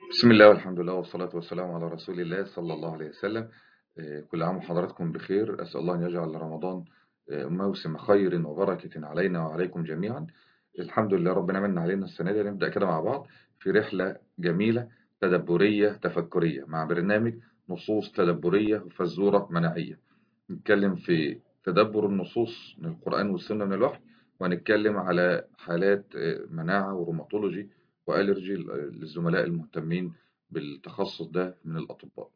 بسم الله والحمد لله والصلاة والسلام على رسول الله صلى الله عليه وسلم آه، كل عام وحضراتكم بخير أسأل الله أن يجعل رمضان آه، موسم خير وبركة علينا وعليكم جميعا الحمد لله ربنا من علينا السنة دي نبدأ كده مع بعض في رحلة جميلة تدبرية تفكرية مع برنامج نصوص تدبرية وفزورة مناعية نتكلم في تدبر النصوص من القرآن والسنة من الوحي وهنتكلم على حالات آه، مناعة وروماتولوجي وألرجي للزملاء المهتمين بالتخصص ده من الأطباء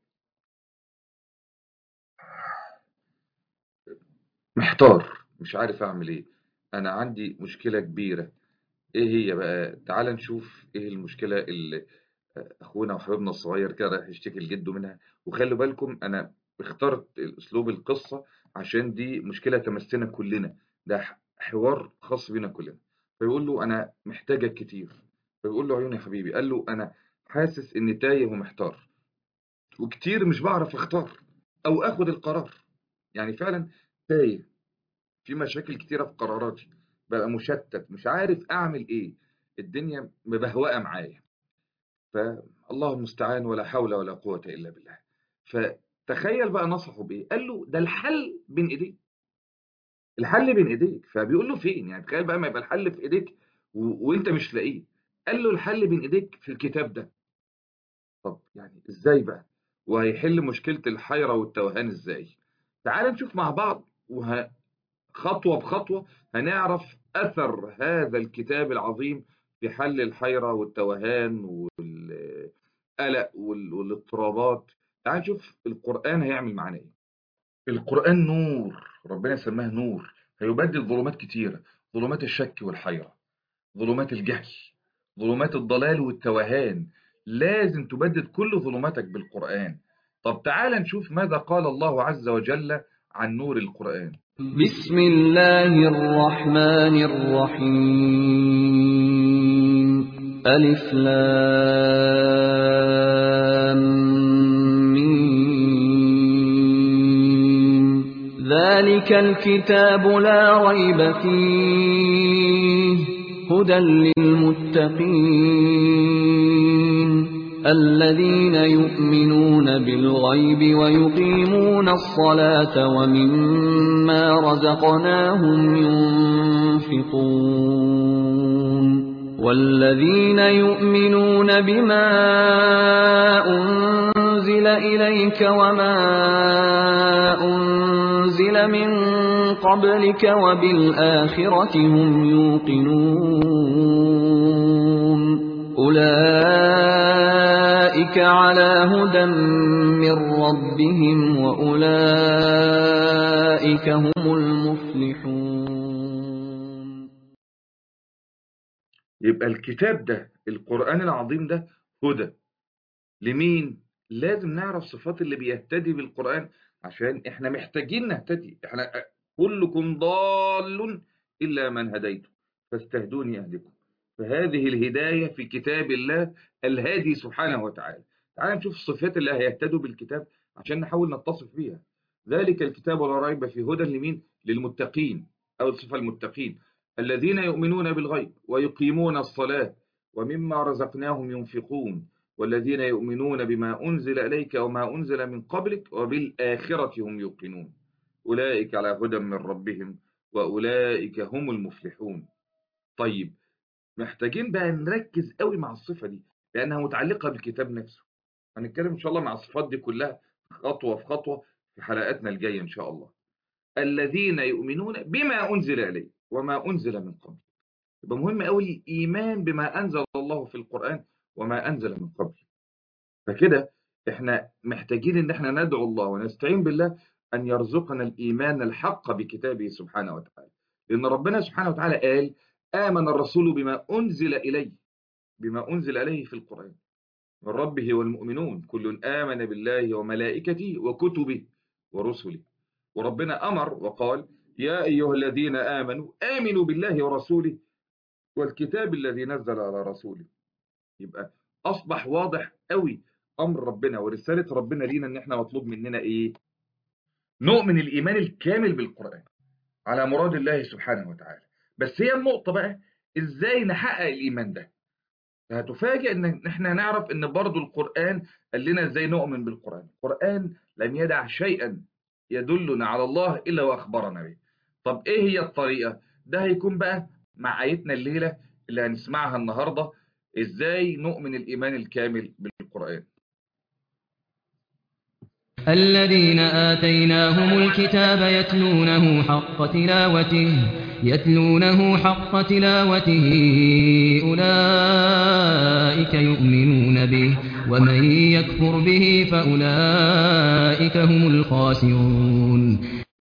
محتار مش عارف أعمل إيه أنا عندي مشكلة كبيرة إيه هي بقى تعال نشوف إيه المشكلة اللي أخونا وحبيبنا الصغير كده رايح يشتكي لجده منها وخلوا بالكم أنا اخترت أسلوب القصة عشان دي مشكلة تمسنا كلنا ده حوار خاص بينا كلنا فيقول له أنا محتاجك كتير فيقول له عيوني يا حبيبي قال له أنا حاسس إني تايه ومحتار وكتير مش بعرف أختار أو آخد القرار يعني فعلا تايه في مشاكل كتيرة في قراراتي ببقى مشتت مش عارف أعمل إيه الدنيا مبهوقة معايا فالله المستعان ولا حول ولا قوة إلا بالله فتخيل بقى نصحه بإيه قال له ده الحل بين إيديك الحل بين إيديك فبيقول له فين يعني تخيل بقى ما يبقى الحل في إيديك و... وإنت مش لاقيه قال له الحل بين إيديك في الكتاب ده طب يعني إزاي بقى وهيحل مشكلة الحيرة والتوهان إزاي تعال نشوف مع بعض وه... خطوة بخطوة هنعرف أثر هذا الكتاب العظيم في حل الحيرة والتوهان والقلق وال- والاضطرابات تعال نشوف القرآن هيعمل معانا إيه القرآن نور ربنا سماه نور هيبدل ظلمات كتيرة ظلمات الشك والحيرة ظلمات الجهل ظلمات الضلال والتوهان لازم تبدد كل ظلماتك بالقرآن طب تعال نشوف ماذا قال الله عز وجل عن نور القرآن بسم الله الرحمن الرحيم ألف لام ميم ذلك الكتاب لا ريب فيه هدى للمتقين الذين يؤمنون بالغيب ويقيمون الصلاة ومما رزقناهم ينفقون والذين يؤمنون بما أنزل إليك وما أنزل من قبلك وبالآخرة هم يوقنون أولئك على هدى من ربهم وأولئك هم المفلحون يبقى الكتاب ده القرآن العظيم ده هدى لمين؟ لازم نعرف صفات اللي بيهتدي بالقرآن عشان احنا محتاجين نهتدي احنا كلكم ضال إلا من هديته فاستهدوني أهدكم فهذه الهداية في كتاب الله الهادي سبحانه وتعالى تعال نشوف الصفات اللي هيهتدوا بالكتاب عشان نحاول نتصف بيها ذلك الكتاب لا ريب فيه هدى لمين؟ للمتقين أو الصفة المتقين الذين يؤمنون بالغيب ويقيمون الصلاة ومما رزقناهم ينفقون والذين يؤمنون بما أنزل إليك وما أنزل من قبلك وبالآخرة هم يوقنون أولئك على هدى من ربهم وأولئك هم المفلحون طيب محتاجين بقى نركز قوي مع الصفة دي لأنها متعلقة بالكتاب نفسه هنتكلم إن شاء الله مع الصفات دي كلها خطوة في خطوة في حلقاتنا الجاية إن شاء الله الذين يؤمنون بما أنزل إليه وما أنزل من قبل يبقى مهم قوي الإيمان بما أنزل الله في القرآن وما أنزل من قبل فكده إحنا محتاجين إن إحنا ندعو الله ونستعين بالله أن يرزقنا الإيمان الحق بكتابه سبحانه وتعالى لأن ربنا سبحانه وتعالى قال آمن الرسول بما أنزل إليه بما أنزل إليه في القرآن من ربه والمؤمنون كل آمن بالله وملائكته وكتبه ورسله وربنا أمر وقال يا أيها الذين آمنوا آمنوا بالله ورسوله والكتاب الذي نزل على رسوله يبقى أصبح واضح قوي أمر ربنا ورسالة ربنا لينا إن إحنا مطلوب مننا إيه نؤمن الإيمان الكامل بالقرآن على مراد الله سبحانه وتعالى بس هي النقطة بقى إزاي نحقق الإيمان ده فهتفاجئ ان احنا نعرف ان برضو القرآن قال لنا ازاي نؤمن بالقرآن القرآن لم يدع شيئا يدلنا على الله الا واخبرنا به طب ايه هي الطريقة ده هيكون بقى مع آيتنا الليلة اللي هنسمعها النهاردة ازاي نؤمن الايمان الكامل بالقرآن الذين آتيناهم الكتاب يتلونه حق تلاوته يتلونه حق تلاوته أولئك يؤمنون به ومن يكفر به فأولئك هم الخاسرون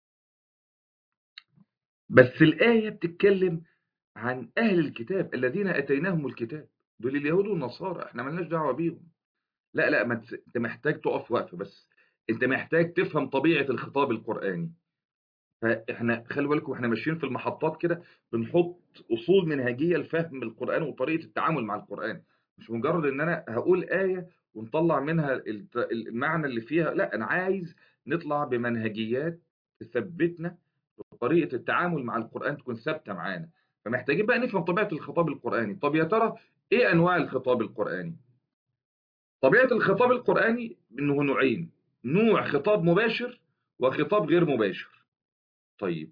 بس الآية بتتكلم عن أهل الكتاب الذين أتيناهم الكتاب دول اليهود والنصارى احنا ملناش دعوة بيهم لا لا ما تس... انت محتاج تقف وقفة بس انت محتاج تفهم طبيعة الخطاب القرآني فاحنا خلي بالكم احنا ماشيين في المحطات كده بنحط اصول منهجية لفهم القرآن وطريقة التعامل مع القرآن مش مجرد ان انا هقول آية ونطلع منها الت- المعنى اللي فيها لا انا عايز نطلع بمنهجيات تثبتنا طريقة التعامل مع القرآن تكون ثابتة معانا فمحتاجين بقى نفهم طبيعة الخطاب القرآني طب يا ترى ايه انواع الخطاب القرآني طبيعة الخطاب القرآني انه نوعين نوع خطاب مباشر وخطاب غير مباشر طيب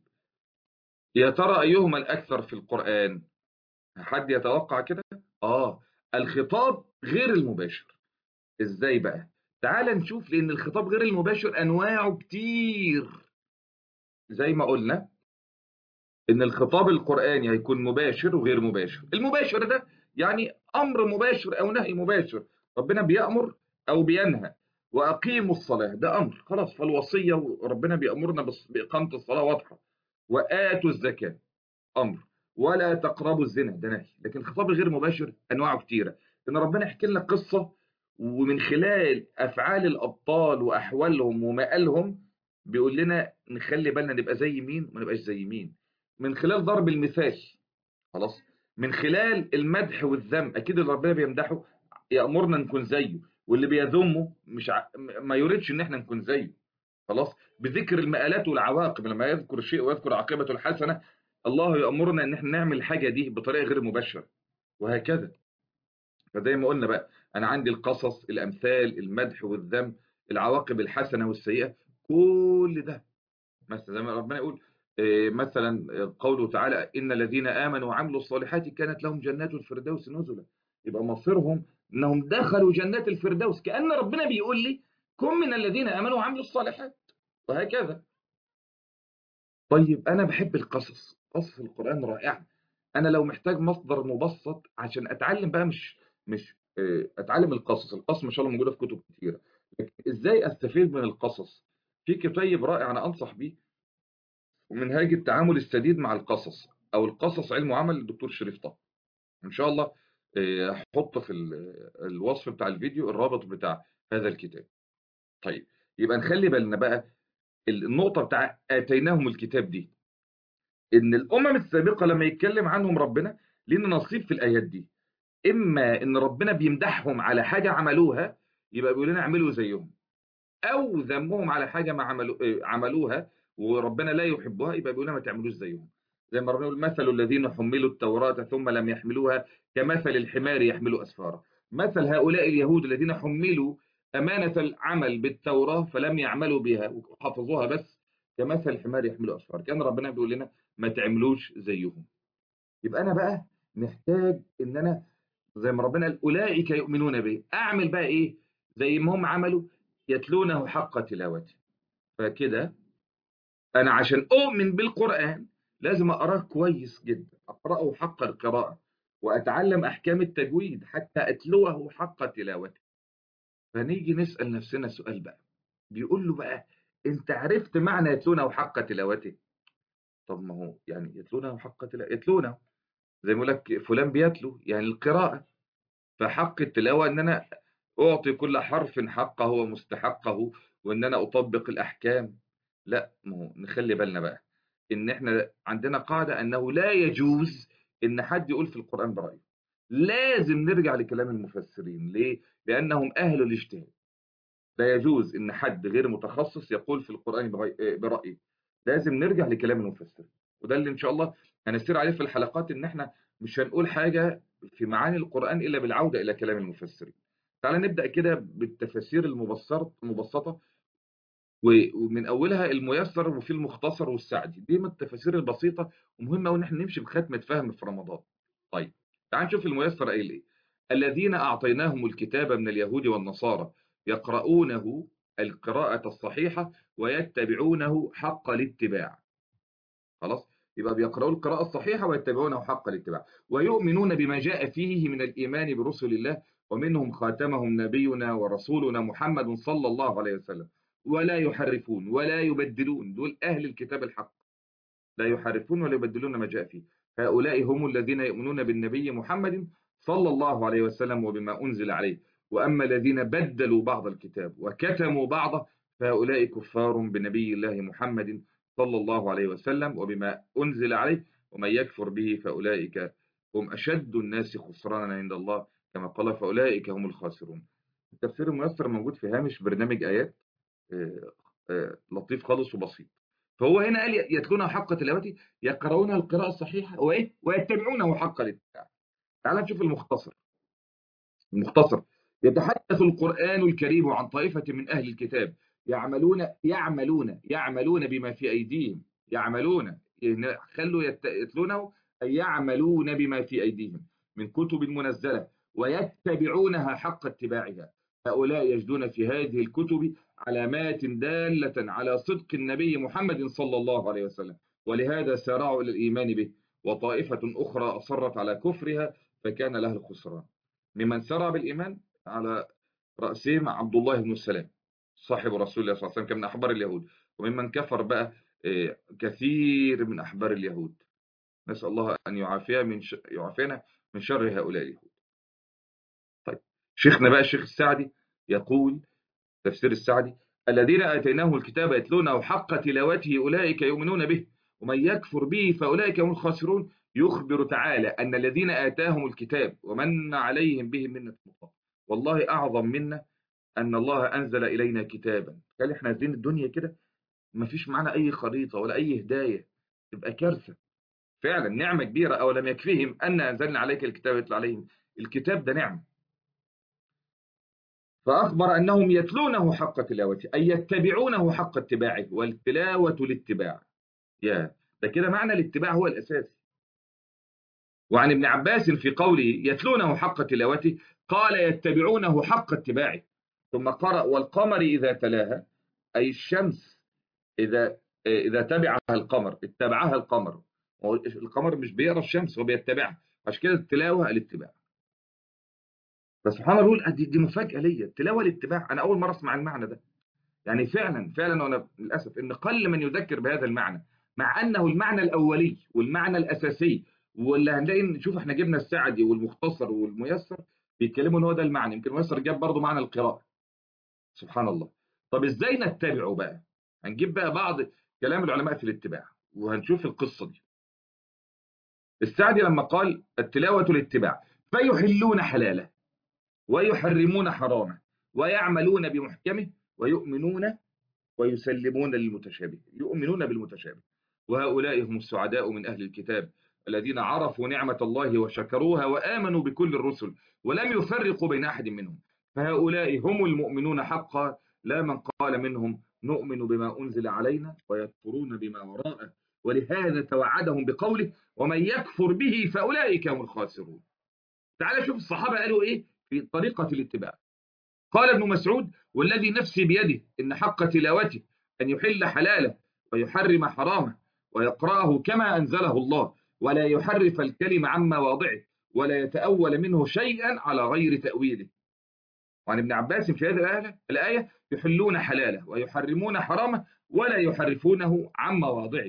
يا ترى ايهما الاكثر في القرآن حد يتوقع كده اه الخطاب غير المباشر ازاي بقى تعال نشوف لان الخطاب غير المباشر انواعه كتير زي ما قلنا ان الخطاب القرآني هيكون مباشر وغير مباشر المباشر ده يعني امر مباشر او نهي مباشر ربنا بيأمر او بينهى واقيموا الصلاة ده امر خلاص فالوصية وربنا بيأمرنا بس- بإقامة الصلاة واضحة وآتوا الزكاة امر ولا تقربوا الزنا ده نهي لكن الخطاب الغير مباشر انواعه كتيرة ان ربنا يحكي لنا قصة ومن خلال افعال الابطال واحوالهم ومآلهم بيقول لنا نخلي بالنا نبقى زي مين وما نبقاش زي مين من خلال ضرب المثال خلاص من خلال المدح والذم اكيد اللي ربنا بيمدحه يأمرنا نكون زيه واللي بيذمه مش ع... ما يريدش ان احنا نكون زيه خلاص بذكر المآلات والعواقب لما يذكر شيء ويذكر عاقبته الحسنة الله يأمرنا ان احنا نعمل الحاجة دي بطريقة غير مباشرة وهكذا فزي ما قلنا بقى انا عندي القصص الامثال المدح والذم العواقب الحسنة والسيئة كل ده مثلا زي ما ربنا يقول إيه، مثلا قوله تعالى إن الذين آمنوا وعملوا الصالحات كانت لهم جنات الفردوس نزلا يبقى مصيرهم إنهم دخلوا جنات الفردوس كأن ربنا بيقول لي كن من الذين آمنوا وعملوا الصالحات وهكذا طيب أنا بحب القصص قصص القرآن رائعة أنا لو محتاج مصدر مبسط عشان أتعلم بقى مش مش إيه، أتعلم القصص القصص ما شاء الله موجودة في كتب كتيرة لكن إزاي أستفيد من القصص في كتيب رائع أنا أنصح بيه ومنهاج التعامل السديد مع القصص او القصص علم وعمل للدكتور شريف طه ان شاء الله آه، هحط في ال- الوصف بتاع الفيديو الرابط بتاع هذا الكتاب طيب يبقى نخلي بالنا بقى النقطة بتاع آتيناهم الكتاب دي إن الأمم السابقة لما يتكلم عنهم ربنا لنا نصيب في الآيات دي إما إن ربنا بيمدحهم على حاجة عملوها يبقى بيقول لنا اعملوا زيهم أو ذمهم على حاجة ما عملوا آه، عملوها وربنا لا يحبها يبقى بيقول لنا ما تعملوش زيهم زي ما ربنا يقول مثل الذين حملوا التوراة ثم لم يحملوها كمثل الحمار يحمل أسفارا مثل هؤلاء اليهود الذين حملوا أمانة العمل بالتوراة فلم يعملوا بها وحفظوها بس كمثل الحمار يحمل أسفارا كان ربنا بيقول لنا ما تعملوش زيهم يبقى أنا بقى محتاج إن أنا زي ما ربنا قال أولئك يؤمنون به أعمل بقى إيه زي ما هم عملوا يتلونه حق تلاوته فكده أنا عشان أؤمن بالقرآن لازم أقراه كويس جدا أقرأه حق القراءة وأتعلم أحكام التجويد حتى أتلوه حق تلاوته فنيجي نسأل نفسنا سؤال بقى بيقول له بقى أنت عرفت معنى يتلونه حق تلاوته طب ما هو يعني يتلونه حق تلاوته يتلونه زي ما يقول لك فلان بيتلو يعني القراءة فحق التلاوة إن أنا أعطي كل حرف حقه ومستحقه وإن أنا أطبق الأحكام لا ما هو نخلي بالنا بقى إن إحنا عندنا قاعدة أنه لا يجوز إن حد يقول في القرآن برأيه لازم نرجع لكلام المفسرين ليه؟ لأنهم أهل الاجتهاد لا يجوز إن حد غير متخصص يقول في القرآن برأي- برأيه لازم نرجع لكلام المفسرين وده اللي إن شاء الله هنسير عليه في الحلقات إن إحنا مش هنقول حاجة في معاني القرآن إلا بالعودة إلى كلام المفسرين تعال نبدأ كده بالتفاسير المبسطة مبسطة ومن أولها الميسر وفي المختصر والسعدي دي من التفاسير البسيطة ومهمة أوي إن إحنا نمشي بختمة فهم في رمضان طيب تعال نشوف الميسر قايل إيه الذين أعطيناهم الكتاب من اليهود والنصارى يقرؤونه القراءة الصحيحة ويتبعونه حق الاتباع خلاص يبقى بيقرأوا القراءة الصحيحة ويتبعونه حق الاتباع ويؤمنون بما جاء فيه من الإيمان برسل الله ومنهم خاتمهم نبينا ورسولنا محمد صلى الله عليه وسلم ولا يحرفون ولا يبدلون دول أهل الكتاب الحق لا يحرفون ولا يبدلون ما جاء فيه هؤلاء هم الذين يؤمنون بالنبي محمد صلى الله عليه وسلم وبما أنزل عليه وأما الذين بدلوا بعض الكتاب وكتموا بعضه فهؤلاء كفار بنبي الله محمد صلى الله عليه وسلم وبما أنزل عليه ومن يكفر به فأولئك هم أشد الناس خسرانا عند الله كما قال فأولئك هم الخاسرون التفسير الميسر موجود في هامش برنامج آيات لطيف خالص وبسيط فهو هنا قال يتلون حق تلاوته يقرؤون القراءة الصحيحة وإيه ويتبعونه حق الاتباع تعال نشوف المختصر المختصر يتحدث القرآن الكريم عن طائفة من أهل الكتاب يعملون يعملون يعملون بما في أيديهم يعملون خلوا يتلونه أي يعملون بما في أيديهم من كتب منزلة ويتبعونها حق اتباعها هؤلاء يجدون في هذه الكتب علامات دالة على صدق النبي محمد صلى الله عليه وسلم ولهذا سارعوا إلى الإيمان به وطائفة أخرى أصرت على كفرها فكان لها الخسران ممن سرع بالإيمان على رأسهم عبد الله بن السلام صاحب رسول الله صلى الله عليه وسلم كان من أحبار اليهود وممن كفر بقى كثير من أحبار اليهود نسأل الله أن يعافينا من ش... يعافينا من شر هؤلاء اليهود طيب شيخنا بقى الشيخ السعدي يقول تفسير السعدي الذين آتيناه الكتاب يتلونه حق تلاوته أولئك يؤمنون به ومن يكفر به فأولئك هم الخاسرون يخبر تعالى أن الذين آتاهم الكتاب ومن عليهم به منة الله والله أعظم منا أن الله أنزل إلينا كتابا قال إحنا عايزين الدنيا كده ما فيش معنا أي خريطة ولا أي هداية تبقى كارثة فعلا نعمة كبيرة أو لم يكفيهم أن أنزلنا عليك الكتاب يطلع عليهم الكتاب ده نعمة فأخبر أنهم يتلونه حق تلاوته أي يتبعونه حق اتباعه والتلاوة الاتباع يا ده كده معنى الاتباع هو الأساسي وعن ابن عباس في قوله يتلونه حق تلاوته قال يتبعونه حق اتباعه ثم قرأ والقمر إذا تلاها أي الشمس إذا إذا تبعها القمر اتبعها القمر القمر مش بيقرا الشمس هو بيتبعها عشان كده التلاوة الاتباع فسبحان الله دي, دي مفاجأة ليا التلاوة الاتباع أنا أول مرة أسمع المعنى ده يعني فعلا فعلا وأنا للأسف إن قل من يذكر بهذا المعنى مع أنه المعنى الأولي والمعنى الأساسي واللي هنلاقي نشوف احنا جبنا السعدي والمختصر والميسر بيتكلموا ان هو ده المعنى يمكن الميسر جاب برضه معنى القراءة سبحان الله طب ازاي نتبعه بقى هنجيب بقى بعض كلام العلماء في الاتباع وهنشوف القصة دي السعدي لما قال التلاوة الاتباع فيحلون حلاله ويحرمون حرامه ويعملون بمحكمه ويؤمنون ويسلمون للمتشابه يؤمنون بالمتشابه وهؤلاء هم السعداء من أهل الكتاب الذين عرفوا نعمة الله وشكروها وآمنوا بكل الرسل ولم يفرقوا بين أحد منهم فهؤلاء هم المؤمنون حقا لا من قال منهم نؤمن بما أنزل علينا ويكفرون بما وراءه ولهذا توعدهم بقوله ومن يكفر به فأولئك هم الخاسرون تعال شوف الصحابة قالوا إيه في طريقة الاتباع قال ابن مسعود والذي نفسي بيده إن حق تلاوته أن يحل حلاله ويحرم حرامه ويقرأه كما أنزله الله ولا يحرف الكلم عن مواضعه ولا يتأول منه شيئا على غير تأويله وعن ابن عباس في هذه الآية, الآية يحلون حلاله ويحرمون حرامه ولا يحرفونه عن مواضعه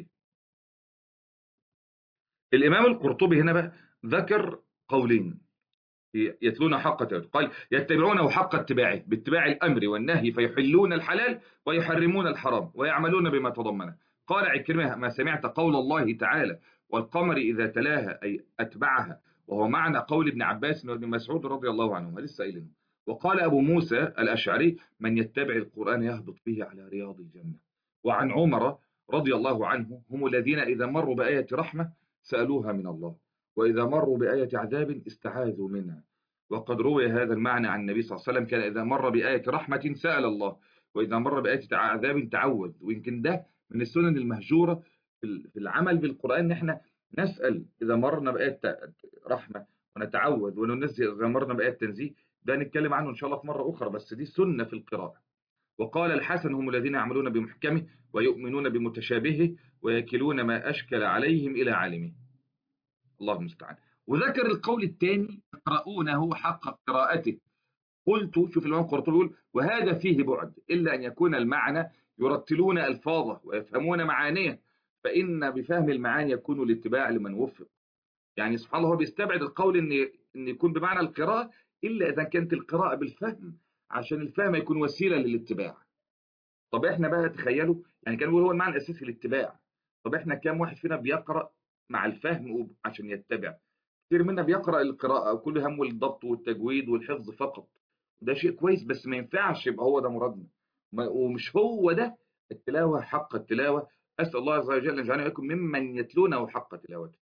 الإمام القرطبي هنا بقى ذكر قولين يتلون حق تلاوته قال يتبعونه حق اتباعه باتباع الأمر والنهي فيحلون الحلال ويحرمون الحرام ويعملون بما تضمنه قال عكرمة ما سمعت قول الله تعالى والقمر إذا تلاها أي أتبعها وهو معنى قول ابن عباس وابن مسعود رضي الله عنهما لسه قايلينه وقال أبو موسى الأشعري من يتبع القرآن يهبط به على رياض الجنة وعن عمر رضي الله عنه هم الذين إذا مروا بآية رحمة سألوها من الله وإذا مروا بآية عذاب استعاذوا منها وقد روي هذا المعنى عن النبي صلى الله عليه وسلم كان إذا مر بآية رحمة سأل الله وإذا مر بآية عذاب تعوذ ويمكن ده من السنن المهجورة في العمل بالقرآن إن إحنا نسأل إذا مرنا بآية رحمة ونتعوذ وننزه إذا مرنا بآية تنزيه ده نتكلم عنه إن شاء الله في مرة أخرى بس دي سنة في القراءة وقال الحسن هم الذين يعملون بمحكمه ويؤمنون بمتشابهه ويكلون ما أشكل عليهم إلى عالمه الله المستعان وذكر القول الثاني يقرؤونه حق قراءته قلت شوف الإمام القرطبي يقول وهذا فيه بعد إلا أن يكون المعنى يرتلون ألفاظه ويفهمون معانيه فإن بفهم المعاني يكون الاتباع لمن وفق يعني سبحان الله هو بيستبعد القول إن إن يكون بمعنى القراءة إلا إذا كانت القراءة بالفهم عشان الفهم يكون وسيلة للاتباع طب احنا بقى تخيلوا يعني كان هو المعنى الأساسي الاتباع طب احنا كام واحد فينا بيقرأ مع الفهم عشان يتبع كثير منا بيقرأ القراءة وكل همه الضبط والتجويد والحفظ فقط ده شيء كويس بس ما ينفعش يبقى هو ده مرادنا ومش هو ده التلاوة حق التلاوة أسأل الله عز وجل أن يجعلنا وإياكم ممن يتلونه حق تلاوته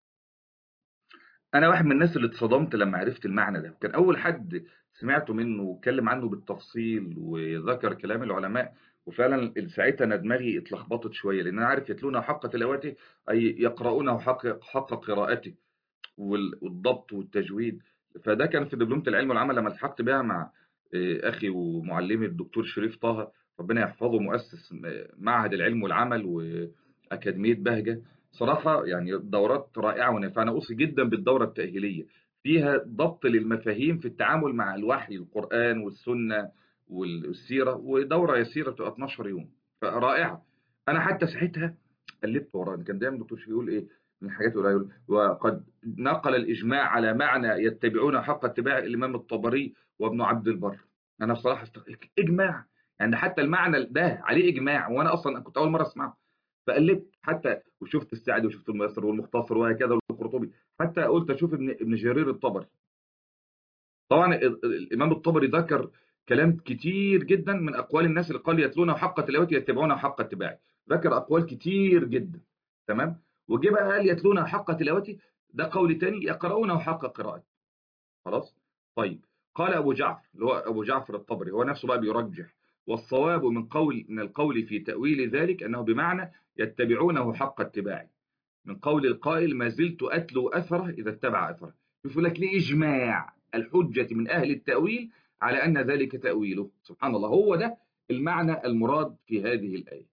أنا واحد من الناس اللي اتصدمت لما عرفت المعنى ده كان أول حد سمعته منه واتكلم عنه بالتفصيل وذكر كلام العلماء وفعلا ساعتها انا دماغي اتلخبطت شويه لان انا عارف يتلونه حق تلاوته اي يقرؤونه حق حق قراءته والضبط والتجويد فده كان في دبلومه العلم والعمل لما التحقت بها مع اخي ومعلمي الدكتور شريف طه ربنا يحفظه مؤسس معهد العلم والعمل واكاديميه بهجه صراحه يعني دورات رائعه ونافعه انا اوصي جدا بالدوره التاهيليه فيها ضبط للمفاهيم في التعامل مع الوحي القران والسنه والسيره ودوره يسيره بتبقى 12 يوم فرائعه انا حتى ساعتها قلبت وراه كان دايما الدكتور شريف يقول ايه من الحاجات اللي يقول وقد نقل الاجماع على معنى يتبعون حق اتباع الامام الطبري وابن عبد البر انا بصراحه است... اجماع يعني حتى المعنى ده عليه اجماع وانا اصلا كنت اول مره اسمعه فقلبت حتى وشفت السعدي وشفت الميسر والمختصر وهكذا والقرطبي حتى قلت اشوف ابن ابن جرير الطبري طبعا الامام الطبري ذكر كلام كتير جدا من اقوال الناس اللي قال يتلونه حق تلاوته يتبعونه حق اتباعه ذكر اقوال كتير جدا تمام وجه بقى قال يتلونه حق تلاوته ده قول تاني يقرؤونه حق قراءته خلاص طيب قال ابو جعفر اللي هو ابو جعفر الطبري هو نفسه بقى بيرجح والصواب من قول من القول في تاويل ذلك انه بمعنى يتبعونه حق اتباعه من قول القائل ما زلت اتلو اثره اذا اتبع اثره يقول لك ليه اجماع الحجه من اهل التاويل على أن ذلك تأويله سبحان الله هو ده المعنى المراد في هذه الآية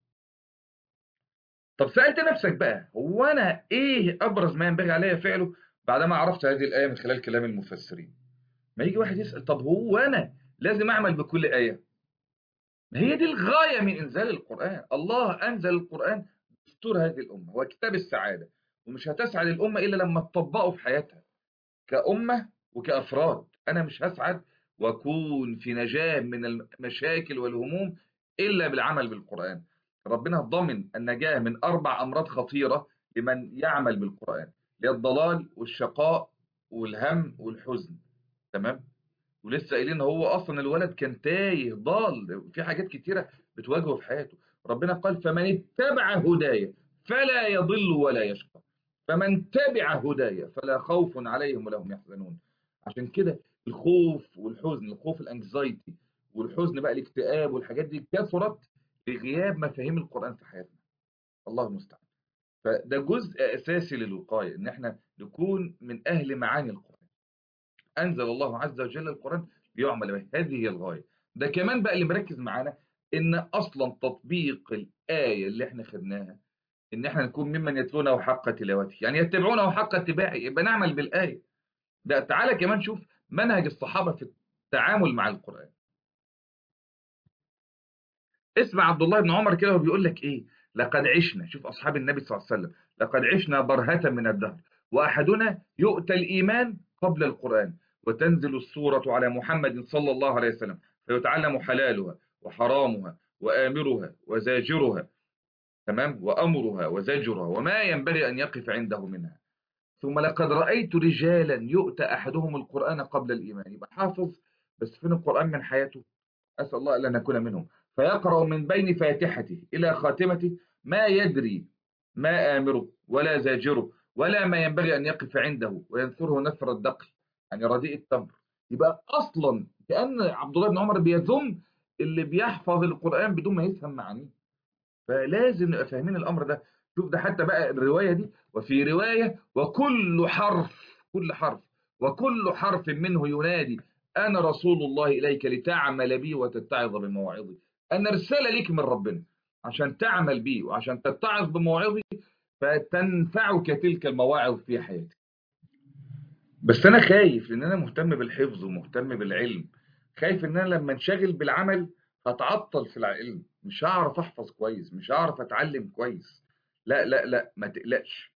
طب سألت نفسك بقى هو أنا إيه أبرز ما ينبغي علي فعله بعدما عرفت هذه الآية من خلال كلام المفسرين ما يجي واحد يسأل طب هو أنا لازم أعمل بكل آية ما هي دي الغاية من إنزال القرآن الله أنزل القرآن دستور هذه الأمة هو كتاب السعادة ومش هتسعد الأمة إلا لما تطبقه في حياتها كأمة وكأفراد أنا مش هسعد وأكون في نجاة من المشاكل والهموم إلا بالعمل بالقرآن ربنا ضمن النجاة من أربع أمراض خطيرة لمن يعمل بالقرآن اللي الضلال والشقاء والهم والحزن تمام ولسه قايلين هو أصلا الولد كان تايه ضال في حاجات كتيرة بتواجهه في حياته ربنا قال فمن اتبع هدايا فلا يضل ولا يشقى فمن تبع هدايا فلا خوف عليهم ولا هم يحزنون عشان كده الخوف والحزن الخوف الانكزايتي والحزن بقى الاكتئاب والحاجات دي كثرت لغياب مفاهيم القرآن في حياتنا الله المستعان فده جزء أساسي للوقاية إن احنا نكون من أهل معاني القرآن أنزل الله عز وجل القرآن ليعمل به هذه هي الغاية ده كمان بقى اللي مركز معانا إن أصلا تطبيق الآية اللي احنا خدناها إن احنا نكون ممن يتلونه حق تلاوته يعني يتبعونه حق اتباعه يبقى نعمل بالآية ده تعالى كمان شوف منهج الصحابة في التعامل مع القرآن اسمع عبد الله بن عمر كده وبيقول لك ايه لقد عشنا شوف اصحاب النبي صلى الله عليه وسلم لقد عشنا برهة من الدهر واحدنا يؤتى الايمان قبل القرآن وتنزل السورة على محمد صلى الله عليه وسلم فيتعلم حلالها وحرامها وآمرها وزاجرها تمام وأمرها وزجرها وما ينبغي أن يقف عنده منها ثم لقد رأيت رجالا يؤتى أحدهم القرآن قبل الإيمان يبقى حافظ بس فين القرآن من حياته أسأل الله ألا نكون منهم فيقرأ من بين فاتحته إلى خاتمته ما يدري ما آمره ولا زاجره ولا ما ينبغي أن يقف عنده وينثره نثر الدقل يعني رديء التمر يبقى أصلا كأن عبد الله بن عمر بيذم اللي بيحفظ القرآن بدون ما يفهم معانيه فلازم نبقى فاهمين الأمر ده شوف ده حتى بقى الرواية دي وفي رواية وكل حرف كل حرف وكل حرف منه ينادي أنا رسول الله إليك لتعمل بي وتتعظ بمواعظي أنا رسالة ليك من ربنا عشان تعمل بي وعشان تتعظ بمواعظي فتنفعك تلك المواعظ في حياتك بس أنا خايف لأن أنا مهتم بالحفظ ومهتم بالعلم خايف إن أنا لما انشغل بالعمل هتعطل في العلم مش هعرف أحفظ كويس مش هعرف أتعلم كويس لا لا لا ما تقلقش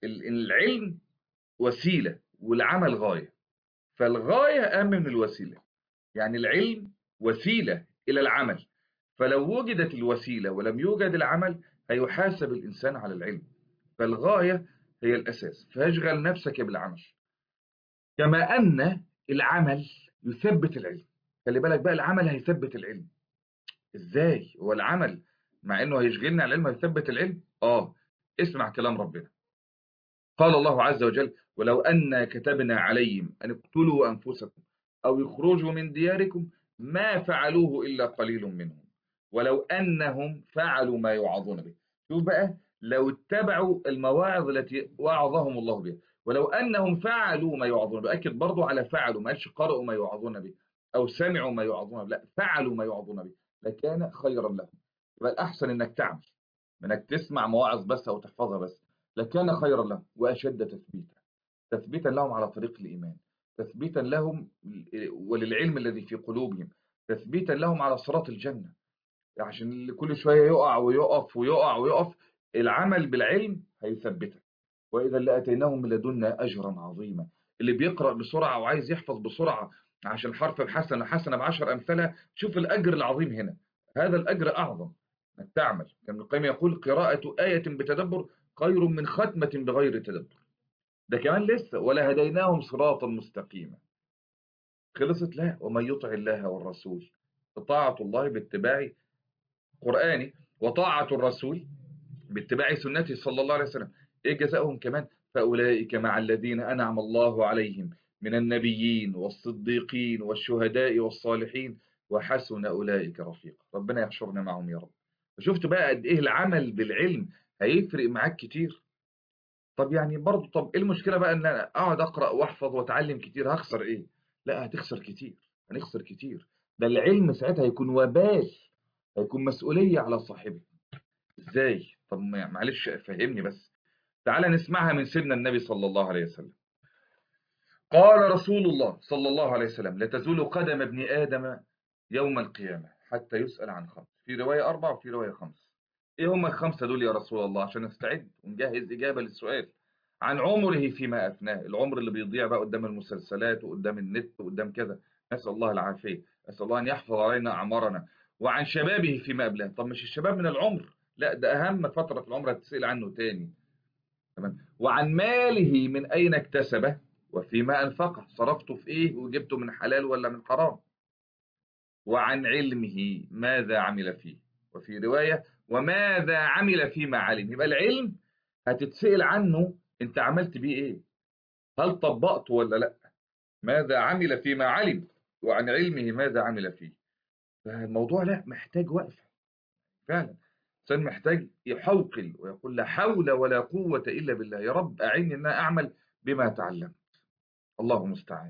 العلم وسيلة والعمل غاية فالغاية أهم من الوسيلة يعني العلم وسيلة إلى العمل فلو وجدت الوسيلة ولم يوجد العمل هيحاسب الإنسان على العلم فالغاية هي الأساس فاشغل نفسك بالعمل كما أن العمل يثبت العلم خلي بالك بقى العمل هيثبت العلم إزاي هو العمل مع أنه هيشغلنا على العلم هيثبت العلم آه اسمع كلام ربنا قال الله عز وجل ولو أن كتبنا عليهم أن اقتلوا أنفسكم أو يخرجوا من دياركم ما فعلوه إلا قليل منهم ولو أنهم فعلوا ما يوعظون به شوف بقى لو اتبعوا المواعظ التي وعظهم الله بها ولو أنهم فعلوا ما يوعظون به أكد برضو على فعلوا ما قالش قرأوا ما يوعظون به أو سمعوا ما يوعظون به لا فعلوا ما يوعظون به لكان خيرا لهم يبقى الأحسن إنك تعمل إنك تسمع مواعظ بس أو تحفظها بس لكان خيرا لهم وأشد تثبيتا تثبيتا لهم على طريق الإيمان تثبيتا لهم وللعلم الذي في قلوبهم تثبيتا لهم على صراط الجنة عشان كل شوية يقع ويقف ويقع ويقف العمل بالعلم هيثبتك وإذا لأتيناهم من لدنا أجرا عظيما اللي بيقرأ بسرعة وعايز يحفظ بسرعة عشان حرف بحسنة حسنة بعشر أمثالها شوف الأجر العظيم هنا هذا الأجر أعظم أنك تعمل كان ابن القيم يقول قراءة آية بتدبر خير من ختمة بغير تدبر ده كمان لسه ولا هديناهم صراطا مستقيما خلصت لا ومن يطع الله والرسول طاعة الله باتباع قرآني وطاعة الرسول باتباع سنته صلى الله عليه وسلم ايه جزاؤهم كمان فأولئك مع الذين أنعم الله عليهم من النبيين والصديقين والشهداء والصالحين وحسن أولئك رفيقا ربنا يحشرنا معهم يا رب شفت بقى قد ايه العمل بالعلم هيفرق معاك كتير طب يعني برضه طب ايه المشكله بقى ان انا اقعد اقرا واحفظ واتعلم كتير هخسر ايه لا هتخسر كتير هنخسر كتير ده العلم ساعتها هيكون وبال هيكون مسؤوليه على صاحبه ازاي طب معلش فهمني بس تعالى نسمعها من سيدنا النبي صلى الله عليه وسلم قال رسول الله صلى الله عليه وسلم لتزول قدم ابن ادم يوم القيامه حتى يسال عن خمس في روايه اربع وفي روايه خمس ايه هم الخمسه دول يا رسول الله عشان نستعد ونجهز اجابه للسؤال عن عمره فيما افناه العمر اللي بيضيع بقى قدام المسلسلات وقدام النت وقدام كذا نسال الله العافيه نسال الله ان يحفظ علينا اعمارنا وعن شبابه فيما قبله طب مش الشباب من العمر لا ده اهم فتره في العمر هتسال عنه تاني تمام وعن ماله من اين اكتسبه وفيما انفقه صرفته في ايه وجبته من حلال ولا من حرام وعن علمه ماذا عمل فيه وفي روايه وماذا عمل فيما علم يبقى العلم هتتسأل عنه انت عملت بيه ايه هل طبقته ولا لا ماذا عمل فيما علم وعن علمه ماذا عمل فيه فالموضوع لا محتاج وقفة فعلا الإنسان محتاج يحوقل ويقول لا حول ولا قوة إلا بالله يا رب أعني أن أعمل بما تعلمت الله المستعان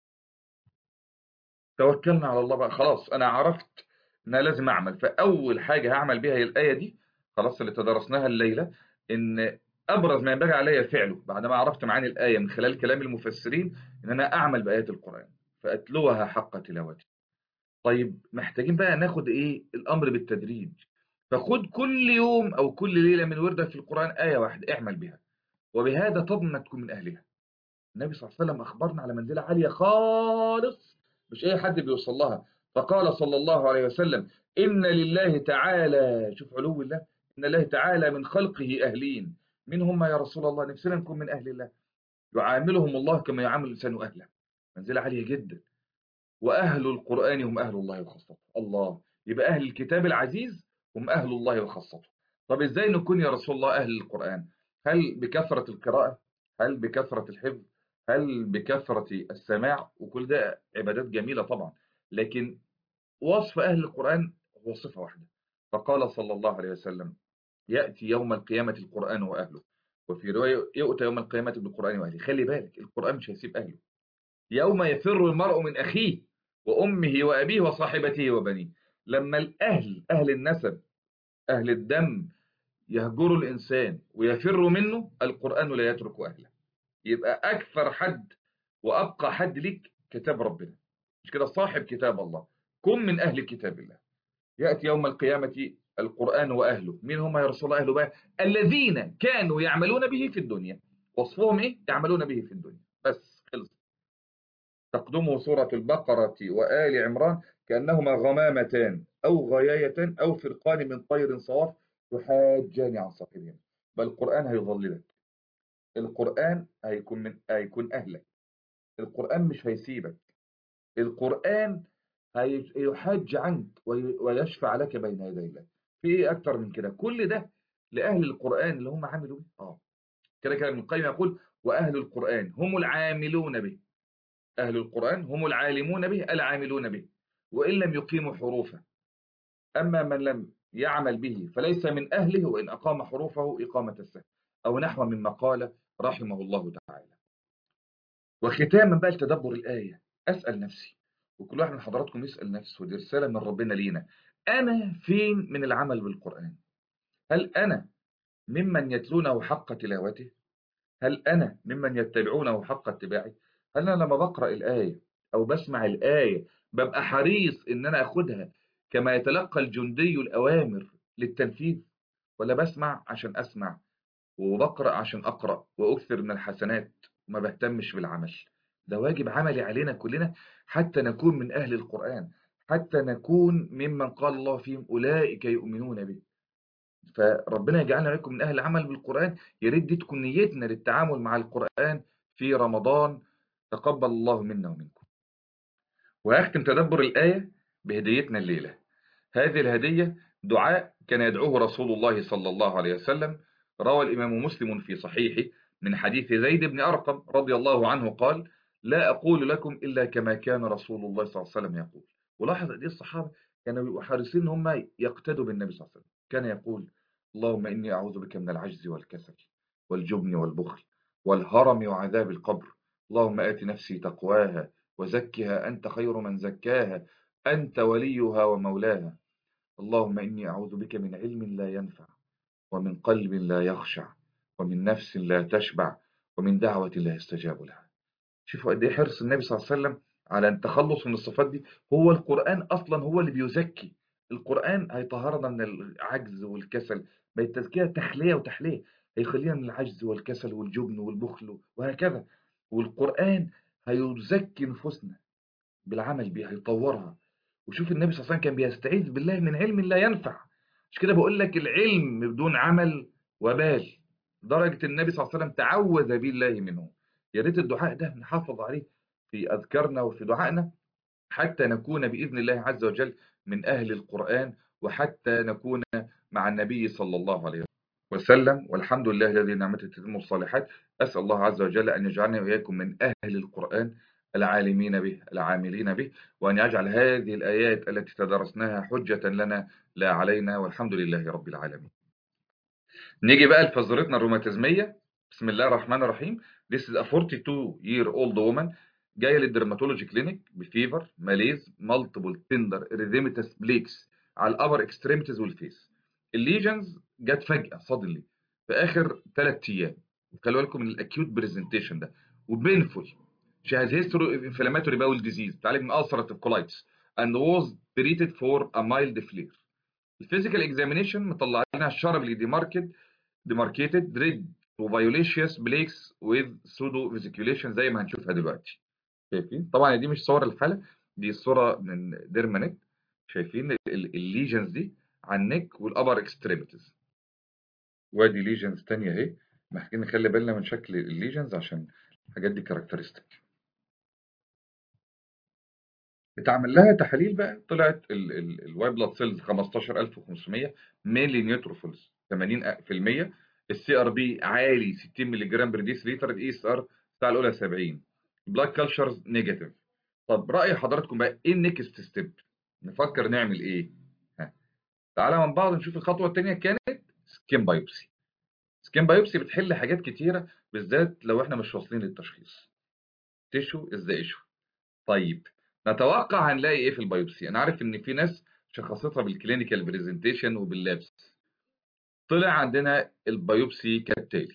توكلنا على الله بقى خلاص أنا عرفت ان انا لازم اعمل فاول حاجه هعمل بيها هي الايه دي خلاص اللي تدرسناها الليله ان ابرز ما ينبغي علي فعله بعد ما عرفت معاني الايه من خلال كلام المفسرين ان انا اعمل بايات القران فاتلوها حق تلاوتها طيب محتاجين بقى ناخد ايه الامر بالتدريج فخد كل يوم او كل ليله من وردك في القران ايه واحده اعمل بها وبهذا تضمن تكون من اهلها النبي صلى الله عليه وسلم اخبرنا على منزله عاليه خالص مش اي حد بيوصل لها فقال صلى الله عليه وسلم إن لله تعالى شوف علو الله إن الله تعالى من خلقه أهلين من هم يا رسول الله نفسنا نكون من أهل الله يعاملهم الله كما يعامل الإنسان أهله منزلة عالية جدا وأهل القرآن هم أهل الله وخاصته الله يبقى أهل الكتاب العزيز هم أهل الله وخاصته طب إزاي نكون يا رسول الله أهل القرآن هل بكثرة القراءة هل بكثرة الحفظ هل بكثرة السماع وكل ده عبادات جميلة طبعا لكن وصف أهل القرآن هو صفة واحدة فقال صلى الله عليه وسلم يأتي يوم القيامة القرآن وأهله وفي رواية يؤتى يوم القيامة بالقرآن وأهله خلي بالك القرآن مش هيسيب أهله يوم يفر المرء من أخيه وأمه وأبيه وصاحبته وبنيه لما الأهل أهل النسب أهل الدم يهجروا الإنسان ويفروا منه القرآن لا يترك أهله يبقى أكثر حد وأبقى حد ليك كتاب ربنا مش كده صاحب كتاب الله كن من أهل كتاب الله يأتي يوم القيامة القرآن وأهله مين هم يا رسول الله أهله بقى الذين كانوا يعملون به في الدنيا وصفهم إيه يعملون به في الدنيا بس خلص تقدمه سورة البقرة وآل عمران كأنهما غمامتان أو غيايتان أو فرقان من طير صواف يحاجان عن صاحبهم بل القرآن هيظللك القرآن هيكون من هيكون أهلك القرآن مش هيسيبك القرآن هيحاج عنك ويشفع لك بين يدي الله في ايه اكتر من كده كل ده لاهل القران اللي هم عملوا به اه كده كده ابن القيم يقول واهل القران هم العاملون به اهل القران هم العالمون به العاملون به وان لم يقيموا حروفه اما من لم يعمل به فليس من اهله وان اقام حروفه اقامه السهل او نحو مما قال رحمه الله تعالى وختاما بقى لتدبر الايه اسال نفسي وكل واحد من حضراتكم يسأل نفسه ودي رسالة من ربنا لينا أنا فين من العمل بالقرآن هل أنا ممن يتلونه حق تلاوته هل أنا ممن يتبعونه حق اتباعه هل أنا لما بقرأ الآية أو بسمع الآية ببقى حريص إن أنا أخدها كما يتلقى الجندي الأوامر للتنفيذ ولا بسمع عشان أسمع وبقرأ عشان أقرأ وأكثر من الحسنات وما بهتمش بالعمل ده واجب عملي علينا كلنا حتى نكون من أهل القرآن حتى نكون ممن قال الله فيهم أولئك يؤمنون به فربنا يجعلنا لكم من أهل العمل بالقرآن يريد دي تكون نيتنا للتعامل مع القرآن في رمضان تقبل الله منا ومنكم وأختم تدبر الآية بهديتنا الليلة هذه الهدية دعاء كان يدعوه رسول الله صلى الله عليه وسلم روى الإمام مسلم في صحيحه من حديث زيد بن أرقم رضي الله عنه قال لا أقول لكم إلا كما كان رسول الله صلى الله عليه وسلم يقول ولاحظ قد الصحابة كانوا بيبقوا حريصين ان هم يقتدوا بالنبي صلى الله عليه وسلم كان يقول اللهم إني أعوذ بك من العجز والكسل والجبن والبخل والهرم وعذاب القبر اللهم آت نفسي تقواها وزكها أنت خير من زكاها أنت وليها ومولاها اللهم إني أعوذ بك من علم لا ينفع ومن قلب لا يخشع ومن نفس لا تشبع ومن دعوة لا يستجاب لها شوفوا قد ايه حرص النبي صلى الله عليه وسلم على التخلص من الصفات دي هو القرآن أصلا هو اللي بيزكي القرآن هيطهرنا من العجز والكسل ما التزكية تخلية وتحلية هيخلينا من العجز والكسل والجبن والبخل وهكذا والقرآن هيزكي نفوسنا بالعمل بيه هيطورها وشوف النبي صلى الله عليه وسلم كان بيستعيذ بالله من علم لا ينفع مش كده بقول لك العلم بدون عمل وبال درجة النبي صلى الله عليه وسلم تعوذ بالله منه يا ريت الدعاء ده نحافظ عليه في أذكارنا وفي دعائنا حتى نكون بإذن الله عز وجل من أهل القرآن وحتى نكون مع النبي صلى الله عليه وسلم والحمد لله الذي نعمته تتم الصالحات أسأل الله عز وجل أن يجعلنا وإياكم من أهل القرآن العالمين به العاملين به وأن يجعل هذه الآيات التي تدرسناها حجة لنا لا علينا والحمد لله رب العالمين نيجي بقى لفزرتنا الروماتيزمية بسم الله الرحمن الرحيم This is a 42 year old woman جايه للدرماتولوجي كلينيك بفيفر ماليز مالتيبل تندر اريثيماتس بليكس على الابر اكستريميتيز والفيس الليجنز جت فجاه صدلي في اخر ثلاث ايام خلوا بالكم من الاكيوت برزنتيشن ده وبينفول she has history of inflammatory bowel disease بتعالج من ulcerative colitis and was treated for a mild flare الفيزيكال اكزامينيشن مطلع لنا sharply demarcated demarcated red وفيوليشيوس بليكس with pseudo vesiculation زي ما هنشوفها دلوقتي شايفين طبعا دي مش صور الحاله دي صوره من ديرمانيت شايفين الليجنز دي على النك والابر اكستريميتيز وادي ليجنز تانية اهي محتاجين نخلي بالنا من شكل الليجنز عشان الحاجات دي كاركترستيك اتعمل لها تحاليل بقى طلعت الواي بلاد سيلز 15500 ميلي نيوتروفيلز 80% السي ار بي عالي 60 مللي جرام بر ديسليتر الاي اس ار الساعه الاولى 70 بلاك كلتشرز نيجاتيف طب راي حضراتكم بقى ايه النكست ستيب نفكر نعمل ايه ها تعالى من بعض نشوف الخطوه الثانيه كانت سكين بايوبسي سكين بايوبسي بتحل حاجات كتيره بالذات لو احنا مش واصلين للتشخيص تيشو از ذا ايشو طيب نتوقع هنلاقي ايه في البايوبسي انا عارف ان في ناس شخصتها بالكلينيكال بريزنتيشن وباللابس طلع عندنا البايوبسي كالتالي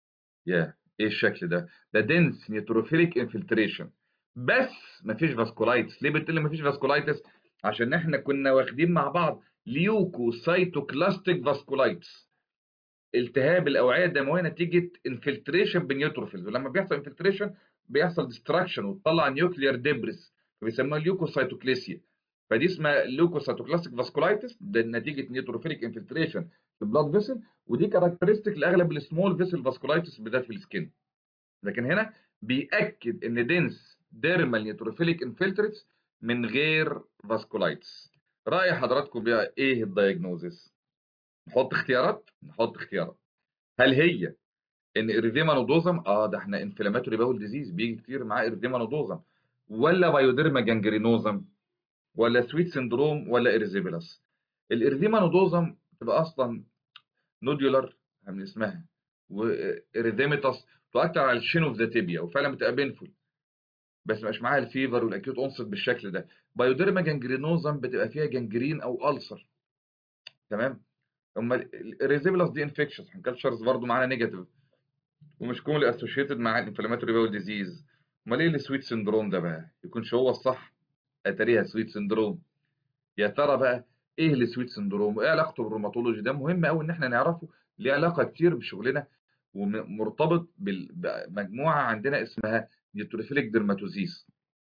يا ايه الشكل ده ده دنس نيوتروفيليك انفلتريشن بس مفيش فاسكولايتس ليه بتقول مفيش فاسكولايتس عشان احنا كنا واخدين مع بعض ليوكوسايتوكلاستيك فاسكولايتس التهاب الاوعيه الدمويه نتيجه انفلتريشن بنيوتروفيلز ولما بيحصل انفلتريشن بيحصل ديستراكشن وتطلع نيوكليير ديبريس فبيسموها ليوكوسايتوكليسيا فدي اسمها ليوكوسايتوكلاستيك فاسكولايتس ده نتيجه نيوتروفيليك انفلتريشن في البلاد فيسل ودي كاركترستيك لاغلب السمول فيسل فاسكولايتس بالذات في السكين لكن هنا بيأكد ان دنس ديرمال نيوتروفيليك انفلتريتس من غير فاسكولايتس رأي حضراتكم بقى ايه الدايجنوزس نحط اختيارات نحط اختيارات هل هي ان اريديما نودوزم اه ده احنا انفلاماتوري باول ديزيز بيجي كتير معاه اريديما نودوزم ولا بايوديرما جانجرينوزم ولا سويت سندروم ولا اريزيبيلاس الاريديما نودوزم تبقى اصلا نوديولار من اسمها واريديميتاس تؤثر على الشين اوف ذا تيبيا وفعلا بتبقى بينفول بس مش معاها الفيفر والاكيوت اونست بالشكل ده بايوديرما جانجرينوزم بتبقى فيها جانجرين او ألسر تمام امال الريزيبلاس دي انفكشن كالتشرز برضو معانا نيجاتيف ومش كوملي اسوشيتد مع الانفلاماتوري باول ديزيز امال ايه السويت سندروم ده بقى يكونش هو الصح اتاريها سويت سندروم يا ترى بقى ايه السويت سندروم وايه علاقته بالروماتولوجي ده مهم قوي ان احنا نعرفه ليه علاقه كتير بشغلنا ومرتبط بمجموعه عندنا اسمها نيوتروفيليك ديرماتوزيس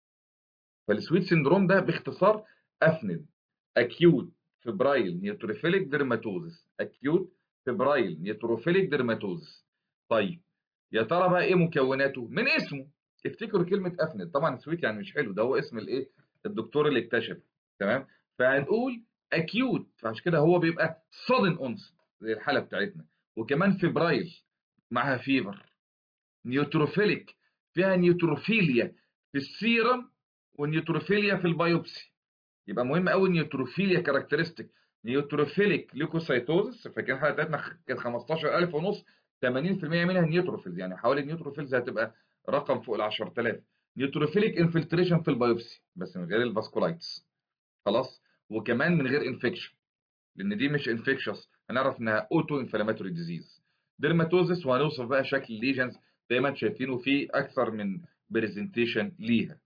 فالسويت سندروم ده باختصار افند اكيوت فبرايل نيوتروفيليك ديرماتوزيس اكيوت فبرايل نيوتروفيليك ديرماتوزيس طيب يا ترى بقى ايه مكوناته من اسمه افتكروا كلمه افند طبعا سويت يعني مش حلو ده هو اسم الايه الدكتور اللي اكتشف تمام فهنقول اكيوت فعشان كده هو بيبقى صادن اونس زي الحاله بتاعتنا وكمان فبرايل معاها فيفر نيوتروفيليك فيها نيوتروفيليا في السيرم ونيوتروفيليا في البيوبسي يبقى مهم قوي النيوتروفيليا كاركترستيك نيوتروفيليك ليوكوسايتوزس فاكرين الحاله بتاعتنا كانت 15000 ونص 80% منها نيوتروفيلز يعني حوالي النيوتروفيلز هتبقى رقم فوق ال 10000 نيوتروفيليك انفلتريشن في البيوبسي بس من غير الفاسكولايتس خلاص وكمان من غير انفكشن لان دي مش انفكشس هنعرف انها اوتو انفلاماتوري ديزيز ديرماتوزس وهنوصف بقى شكل الليجنز زي ما انتم شايفينه في اكثر من برزنتيشن ليها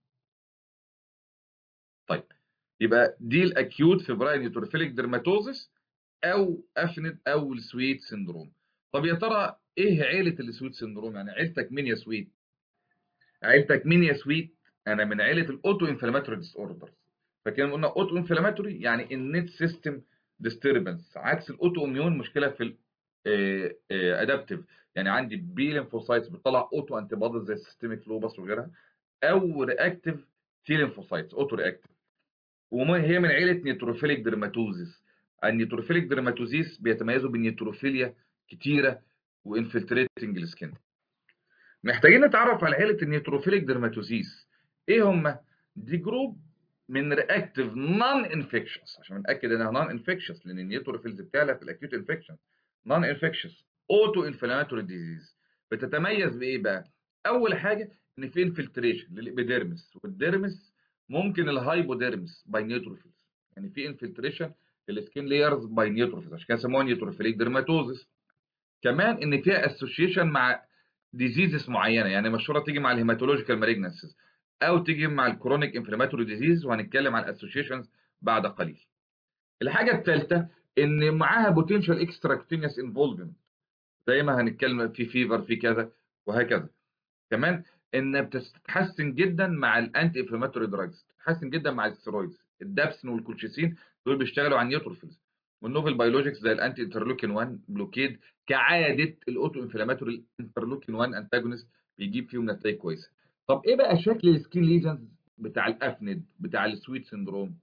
طيب يبقى دي الاكيوت فيبرايل نيوتروفيليك ديرماتوزس او افند او السويت سندروم طب يا ترى ايه عيله السويت سندروم يعني عيلتك مين يا سويت عيلتك مين يا سويت انا من عيله الاوتو انفلاماتوري ديس اوردرز فكده قلنا اوتو انفلاماتوري يعني النت سيستم ديستربنس عكس الاوتو اميون مشكله في الادابتيف يعني عندي بي ليمفوسايتس بتطلع اوتو انتي بوديز زي السيستميك لوبس وغيرها او رياكتيف تي ليمفوسايتس اوتو رياكتيف وهي من عيله نيوتروفيليك ديرماتوزيس النيوتروفيليك ديرماتوزيس بيتميزوا بالنيوتروفيليا كتيره وانفلتريتنج السكين محتاجين نتعرف على عيله النيوتروفيليك ديرماتوزيس ايه هم دي جروب من رياكتيف نون انفكشس عشان نتاكد انها نون انفكشس لان النيوتروفيلز بتعلى في الاكيوت انفكشن نون انفكشس اوتو انفلاماتوري ديزيز بتتميز بايه بقى اول حاجه ان في انفلتريشن للابيديرمس والديرمس ممكن الهايبوديرمس باي نيوتروفيلز يعني في انفلتريشن للسكين لايرز باي نيوتروفيلز عشان كده سموها نيوتروفيليك ديرماتوزس كمان ان فيها اسوشيشن مع ديزيزز معينه يعني مشهوره تيجي مع الهيماتولوجيكال مالجنسز او تيجي مع الكرونيك انفلاماتوري ديزيز وهنتكلم عن الاسوشيشنز بعد قليل الحاجه الثالثه ان معاها بوتنشال اكستراكتينيوس انفولفمنت زي ما هنتكلم في فيفر في كذا وهكذا كمان ان بتتحسن جدا مع الانتي انفلاماتوري دراجز بتتحسن جدا مع الستيرويدز الدابسن والكولشيسين دول بيشتغلوا على النيوتروفيلز والنوفل بيولوجيكس زي الانتي انترلوكين 1 بلوكيد كعاده الاوتو انفلاماتوري انترلوكين 1 انتاجونست بيجيب فيهم نتائج كويسه طب ايه بقى شكل السكين ليجنز بتاع الافند بتاع السويت سندروم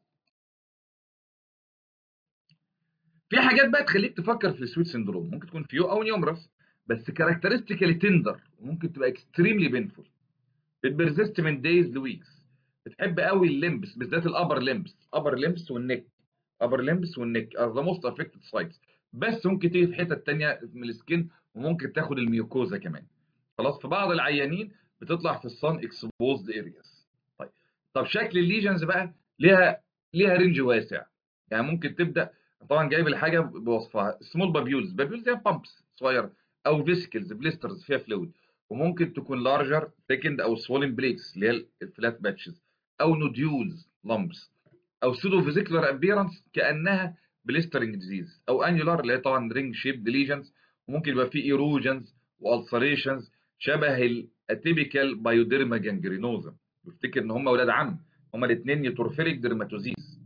في حاجات بقى تخليك تفكر في السويت سندروم ممكن تكون فيو او نيومرس بس كاركترستيكالي تندر وممكن تبقى اكستريملي بينفول بتبرزست من دايز لويكس بتحب قوي الليمبس بالذات الابر ليمبس ابر ليمبس والنك ابر ليمبس والنك ار ذا موست افكتد سايتس بس ممكن تيجي في حته ثانيه من السكين وممكن تاخد الميوكوزا كمان خلاص في بعض العيانين بتطلع في الصن اكسبوزد ارياس طيب طب شكل الليجنز بقى ليها ليها رينج واسع يعني ممكن تبدا طبعا جايب الحاجه بوصفها سمول بابيولز بابيولز هي بامبس صغيره او فيسكلز بليسترز فيها فلويد وممكن تكون لارجر ثيكند او سوولن بليكس اللي هي الفلات باتشز او نوديولز لامبس او سودو فيزيكولار ابيرنس كانها بليسترنج ديزيز او انيولار اللي هي طبعا رينج شيب ليجنز وممكن يبقى فيه ايروجنز والسريشنز شبه الاتيبيكال بايوديرما جانجرينوزا بفتكر ان هم اولاد عم هم الاثنين نيتروفيليك ديرماتوزيز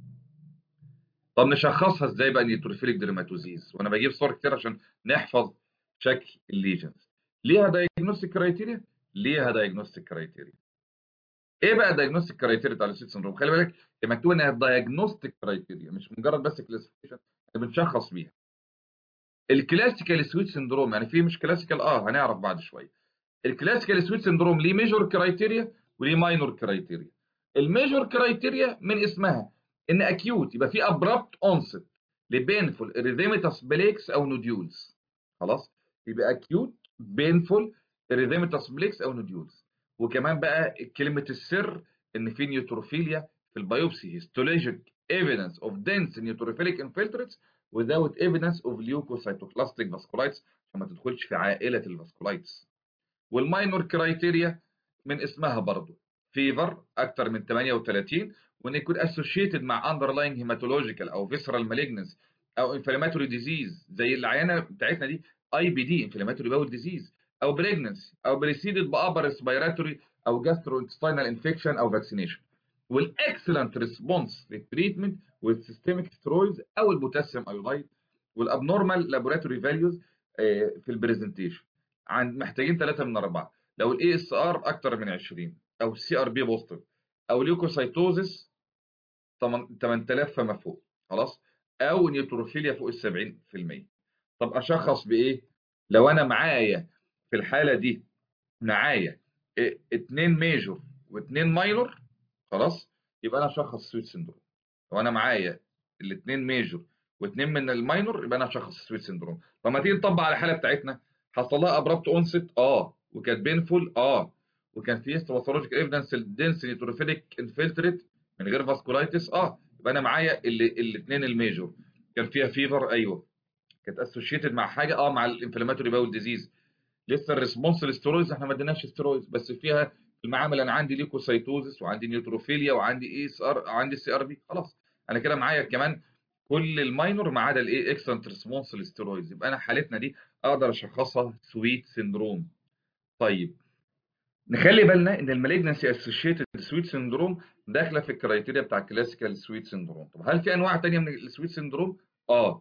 طب نشخصها ازاي بقى نيتروفيليك ديرماتوزيز وانا بجيب صور كتير عشان نحفظ شكل الليجنز ليها دايجنوستيك كرايتيريا ليها دايجنوستيك كرايتيريا ايه بقى الدايجنوستيك كرايتيريا بتاع السيت سندروم خلي بالك هي مكتوب انها دايجنوستيك كرايتيريا مش مجرد بس كلاسيفيكيشن احنا بنشخص بيها الكلاسيكال سويت سندروم يعني في مش كلاسيكال اه هنعرف بعد شويه الكلاسيكال سويت سندروم ليه ميجور كرايتيريا وليه ماينور كرايتيريا الميجور كرايتيريا من اسمها ان اكيوت يبقى في ابرابت اونست لبينفول اريثيميتاس بليكس او نوديولز خلاص يبقى اكيوت بينفول اريثيميتاس بليكس او نوديولز وكمان بقى كلمه السر ان في نيوتروفيليا في البيوبسي histologic evidence of dense neutrophilic infiltrates without evidence of leukocytoclastic vasculitis عشان ما تدخلش في عائله الفاسكولايتس والماينور كرايتيريا من اسمها برضه فيفر اكتر من 38 وان يكون associated مع underlying hematological او visceral malignancy او inflammatory disease زي العيانه بتاعتنا دي اي بي دي inflammatory bowel disease او pregnancy او preceded بأبر respiratory او gastrointestinal infection او vaccination والاكسلنت ريسبونس للتريتمنت والسيستميك سترويدز او البوتاسيوم ايودايد والابنورمال لابوراتوري فاليوز في البرزنتيشن عن محتاجين ثلاثه من اربعه لو الاي اس ار اكتر من 20 او السي ار بي بوزيتيف او ليوكوسايتوزس 8000 فما فوق خلاص او نيوتروفيليا فوق ال 70% طب اشخص بايه لو انا معايا في الحاله دي معايا اثنين ميجور واثنين ماينور خلاص يبقى انا اشخص سويت سندروم لو انا معايا الاثنين ميجور واثنين من الماينور يبقى انا اشخص سويت سندروم فما تيجي نطبق على الحاله بتاعتنا حصل لها ابرابت اونست اه وكانت بينفول اه وكان في هيستوباثولوجيك ايفيدنس الدنس نيوتروفيليك انفلتريت من غير فاسكولايتس اه يبقى انا معايا الاثنين الميجور كان فيها فيفر ايوه كانت اسوشيتد مع حاجه اه مع الانفلاماتوري باول ديزيز لسه الريسبونس للسترويدز احنا ما اديناش سترويدز بس فيها في المعامل انا عندي ليكوسايتوزس وعندي نيوتروفيليا وعندي اي اس ار وعندي سي ار بي خلاص انا كده معايا كمان كل الماينور ما عدا الايه اكسنت ريسبونس للسترويدز يبقى انا حالتنا دي اقدر اشخصها سويت سيندروم طيب نخلي بالنا ان المالجنسي اسوشيتد سويت سيندروم داخله في الكرايتيريا بتاع الكلاسيكال سويت سيندروم طب هل في انواع ثانيه من السويت سيندروم اه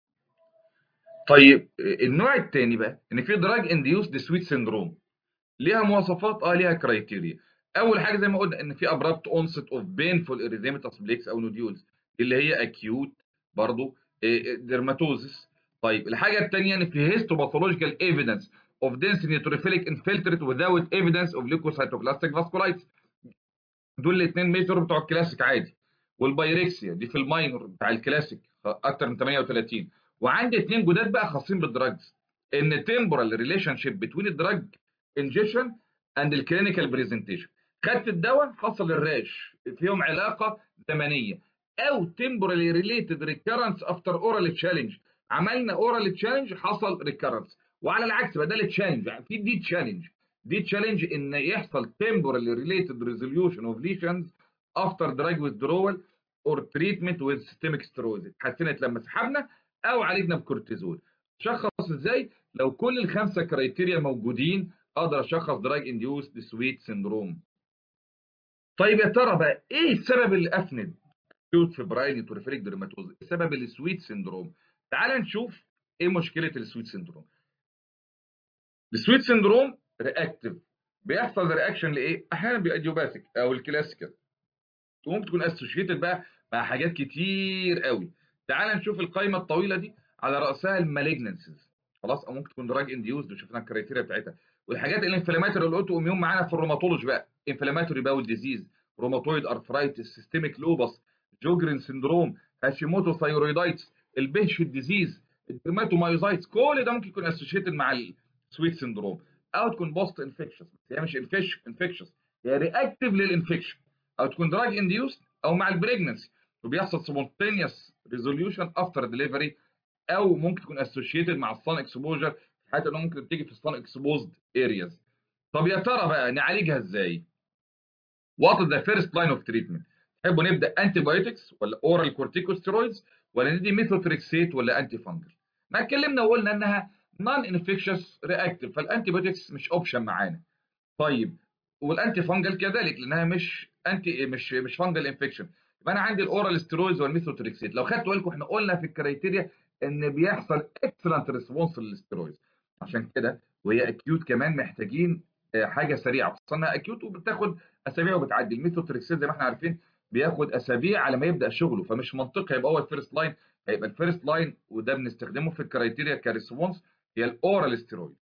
طيب النوع الثاني بقى ان في دراج انديوسد سويت سيندروم ليها مواصفات اه ليها كرايتيريا اول حاجه زي ما قلنا ان في ابرابت اونست اوف بينفول اريثيماتوس بليكس او نوديولز اللي هي اكيوت برضو ديرماتوزس طيب الحاجه الثانيه ان في هيستوباثولوجيكال ايفيدنس of dense neutrophilic infiltrate without evidence of leukocytoclastic vasculitis دول الاثنين ميجور بتوع الكلاسيك عادي والبايركسيا دي في الماينور بتاع الكلاسيك اكتر من 38 وعندي اثنين جداد بقى خاصين بالدراجز ان temporal relationship between الدراج ingestion and الكلينيكال بريزنتيشن خدت الدواء حصل الراش فيهم علاقه زمنيه او temporally related recurrence after oral challenge عملنا اورال تشالنج حصل ريكرنس وعلى العكس بدل تشالنج في دي تشالنج دي تشالنج ان يحصل temporally related resolution of lesions after drug withdrawal or treatment with systemic steroids اتحسنت لما سحبنا او عالجنا بكورتيزول شخص ازاي لو كل الخمسه كرايتيريا موجودين اقدر اشخص دراج انديوسد سويت سيندروم طيب يا ترى بقى ايه السبب اللي افند اكيوت فبرايل نيوتروفيليك ديرماتوز السبب السويت سيندروم تعال نشوف ايه مشكله السويت سيندروم السويت سيندروم رياكتيف بيحصل رياكشن لايه احيانا بيبقى ايديوباثيك او الكلاسيكال وممكن تكون اسوشيتد بقى مع حاجات كتير قوي تعال نشوف القائمه الطويله دي على راسها المالجنسز خلاص او ممكن تكون دراج انديوزد وشفنا الكرايتيريا بتاعتها والحاجات الانفلاماتوري الاوتو اميون معانا في الروماتولوجي بقى انفلاماتوري باول ديزيز روماتويد ارثرايتس سيستميك لوبس جوجرين سندروم هاشيموتو ثايرويدايتس البهش ديزيز الدرماتومايوزايتس كل ده ممكن يكون اسوشيتد مع السويت سندروم او تكون بوست انفكشس هي مش انفكشس هي رياكتيف للانفكشن او تكون دراج انديوست او مع البريجنسي وبيحصل سبونتينيوس ريزوليوشن افتر ديليفري او ممكن تكون اسوشيتد مع الصن اكسبوجر حتى انه ممكن تيجي في الصن اكسبوزد ارياز طب يا ترى بقى نعالجها ازاي؟ وات ذا فيرست لاين اوف تريتمنت تحبوا نبدا انتي بايوتكس ولا اورال كورتيكوستيرويدز ولا ندي ميثوتريكسيت ولا انتي فانجل ما اتكلمنا وقلنا انها نون انفكشس رياكتيف فالانتي بايوتكس مش اوبشن معانا طيب والانتي فانجل كذلك لانها مش انتي مش مش فانجل انفكشن يبقى انا عندي الاورال ستيرويدز والميثوتريكسيت لو خدتوا بالكم احنا قلنا في الكرايتيريا ان بيحصل اكسلنت ريسبونس للستيرويدز عشان كده وهي اكيوت كمان محتاجين حاجه سريعه خصوصا انها اكيوت وبتاخد اسابيع وبتعدي الميثوتريكسيت زي ما احنا عارفين بياخد اسابيع على ما يبدا شغله فمش منطقي يبقى هو الفيرست لاين هيبقى الفيرست لاين وده بنستخدمه في الكرايتيريا كريسبونس هي الاورال ستيرويد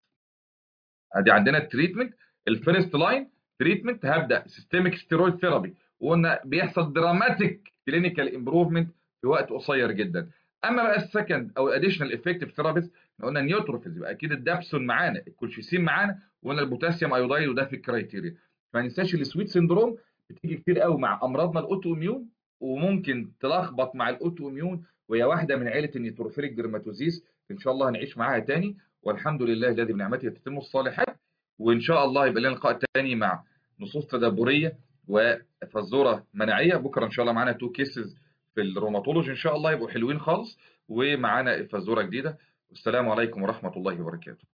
ادي عندنا التريتمنت الفيرست لاين تريتمنت هبدا سيستميك ستيرويد ثيرابي وقلنا بيحصل دراماتيك كلينيكال امبروفمنت في وقت قصير جدا اما بقى السكند او الاديشنال افكتيف ثيرابيز قلنا نيوتروفيلز يبقى اكيد الدابسون معانا الكولشيسين معانا وقلنا البوتاسيوم ايودايد وده في الكرايتيريا ما ننساش السويت سندروم بتيجي كتير قوي مع امراضنا الاوتو اميون وممكن تلخبط مع الاوتو اميون وهي واحده من عيله النيتروفيليك ديرماتوزيس ان شاء الله هنعيش معاها تاني والحمد لله الذي بنعمته تتم الصالحات وان شاء الله يبقى لنا لقاء تاني مع نصوص تدبريه وفزوره مناعيه بكره ان شاء الله معانا تو كيسز في الروماتولوجي ان شاء الله يبقوا حلوين خالص ومعانا فزوره جديده والسلام عليكم ورحمه الله وبركاته